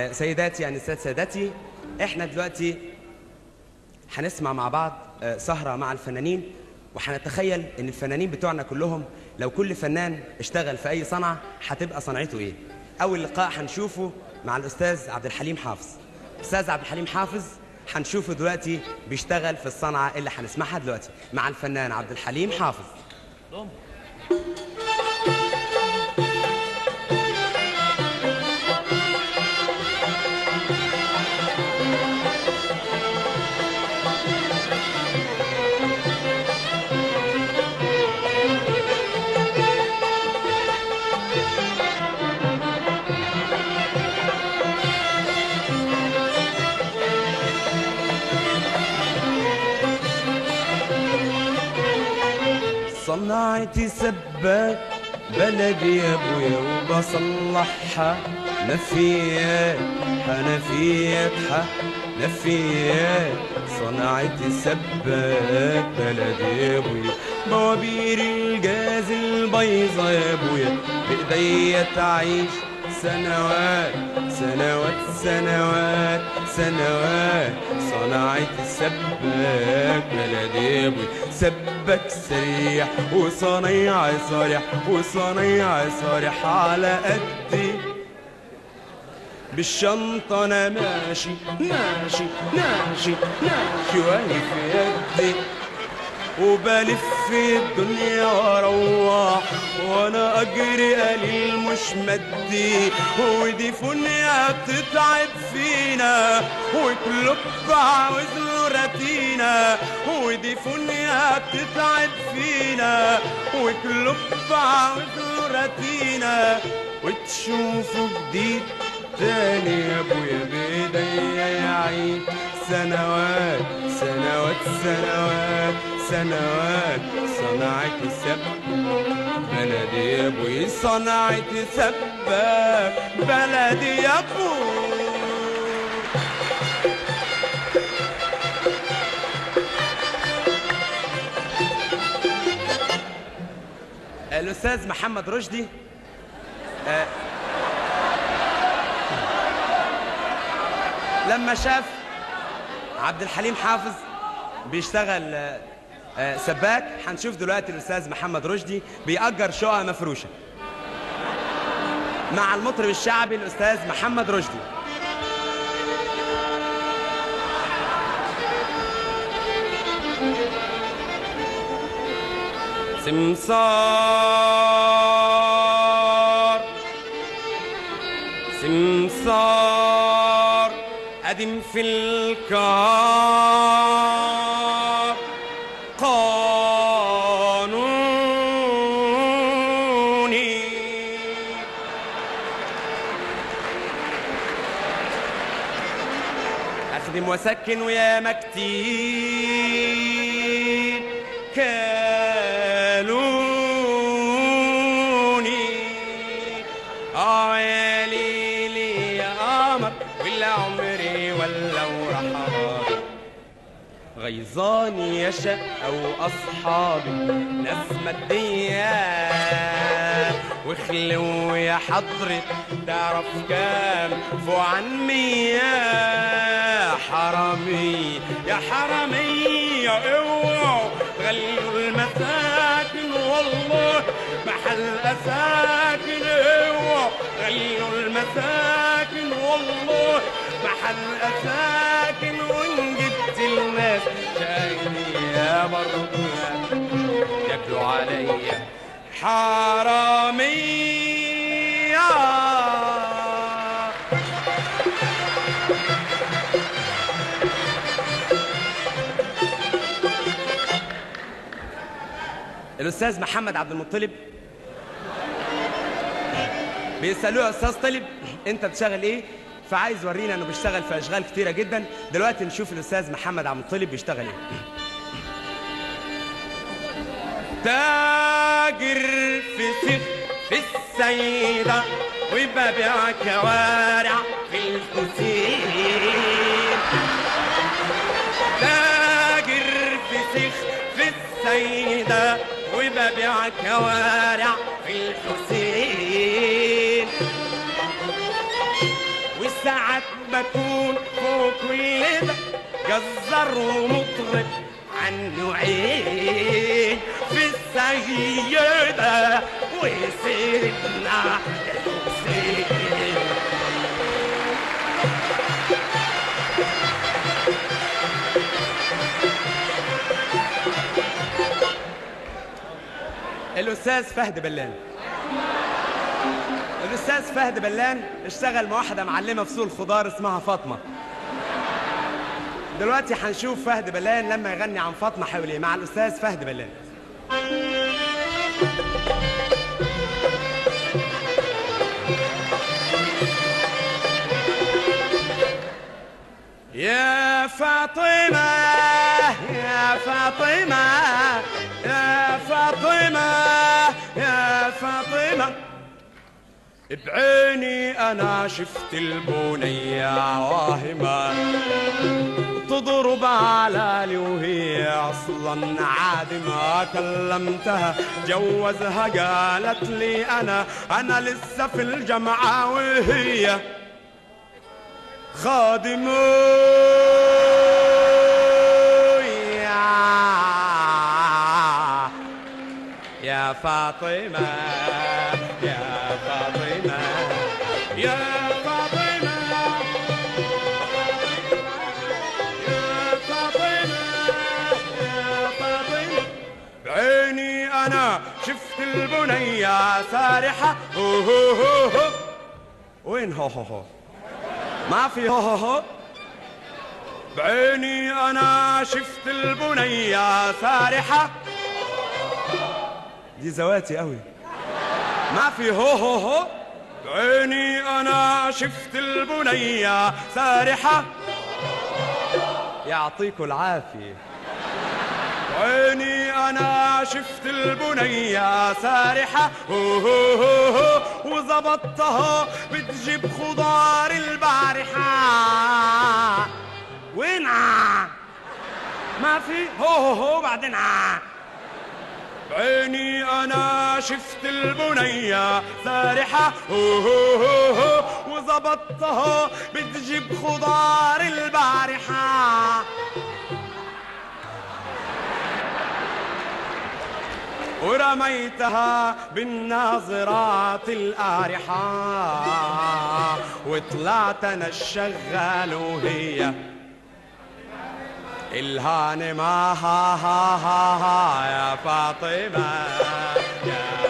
آه، سيداتي انسات سادتي احنا دلوقتي هنسمع مع بعض آه، سهرة مع الفنانين وهنتخيل ان الفنانين بتوعنا كلهم لو كل فنان اشتغل في اي صنعة هتبقى صنعته ايه اول لقاء هنشوفه مع الاستاذ عبد الحليم حافظ استاذ عبد الحليم حافظ هنشوفه دلوقتي بيشتغل في الصنعة اللي هنسمعها دلوقتي مع الفنان عبد الحليم حافظ صنعتي سباك بلدي يا ابويا وبصلحها نفيات حنفيات حنفيات صنعتي سباك بلدي يا ابويا بوابير الجاز البيضة يا ابويا بايديا تعيش سنوات سنوات سنوات سنوات صنعت السباك بلدي ابوي سبك سريع وصنيع صالح وصنيع صالح على قدي بالشنطة أنا ماشي ماشي ماشي ماشي واقف يدي وبلف في الدنيا واروح وانا اجري قليل مش مدي ودي فنيا بتتعب فينا وكلوب عاوز له رتينا ودي فنيا بتتعب فينا وكلوب عاوز له رتينا وتشوفوا جديد تاني يا ابويا بايديا يعيد سنوات سنوات سنوات سنوات صنعت سبك بلدي يا ابوي صنعت سبك بلدي يا ابوي الاستاذ محمد رشدي آه، لما شاف عبد الحليم حافظ بيشتغل آه، آه، سباك هنشوف دلوقتي الاستاذ محمد رشدي بيأجر شقة مفروشة مع المطرب الشعبي الاستاذ محمد رشدي سمسار سمسار قدم في الكار قانوني أخدم وسكن ويا مكتين كالوني اه يا ليلي يا قمر ولا عمري ولا ورحماتي غيظاني يا شقة وأصحابي ناس مادية وخلو يا حضرة تعرف كام فوق عن مية حرامي يا حرامي يا اوعوا غلوا المساكن والله محل أساكن اوعوا غلوا المساكن والله محل أساكن وإن جبت الناس شايفني برضو ياكلوا عليا حرامية الاستاذ محمد عبد المطلب بيسالوه يا استاذ طلب انت بتشتغل ايه فعايز يورينا انه بيشتغل في اشغال كتيره جدا دلوقتي نشوف الاستاذ محمد عبد المطلب بيشتغل ايه تاجر في سيخ في السيدة وببيع كوارع في الحسين تاجر في سيخ في السيدة وببيع كوارع في الحسين ساعات بكون فوق كل ده جزر ومطرب عنه عين في السيدة وسيدنا الحسين الأستاذ فهد بلان الأستاذ فهد بلان اشتغل مع واحدة معلمة في سوق الخضار اسمها فاطمة دلوقتي هنشوف فهد بلان لما يغني عن فاطمة حول ايه مع الأستاذ فهد بلان يا فاطمة يا فاطمة يا فاطمة يا فاطمة بعيني أنا شفت البنية واهمة تضرب على لي وهي أصلا عادمة كلمتها جوزها قالت لي أنا أنا لسه في الجامعة وهي خادمة يا يا فاطمة يا فاطمة يا فاطمة يا فاطمة يا فاطمة بعيني أنا شفت البنية سارحة هو هو هو هو وين هو هو هو ما في هو هو هو بعيني انا شفت البنية سارحة دي زواتي قوي ما في هو هو هو بعيني انا شفت البنية سارحة يعطيكوا العافية عيني انا شفت البنية سارحة هو هو هو هو وزبطتها بتجيب خضار البارحة وين ع؟ ما في هو هو هو بعدين ع. بعيني انا شفت البنية سارحة هو هو هو هو وزبطتها بتجيب خضار البارحة ورميتها بالناظرات الآرحة وطلعت أنا الشغال وهي الهانمة ها ها ها ها يا فاطمة يا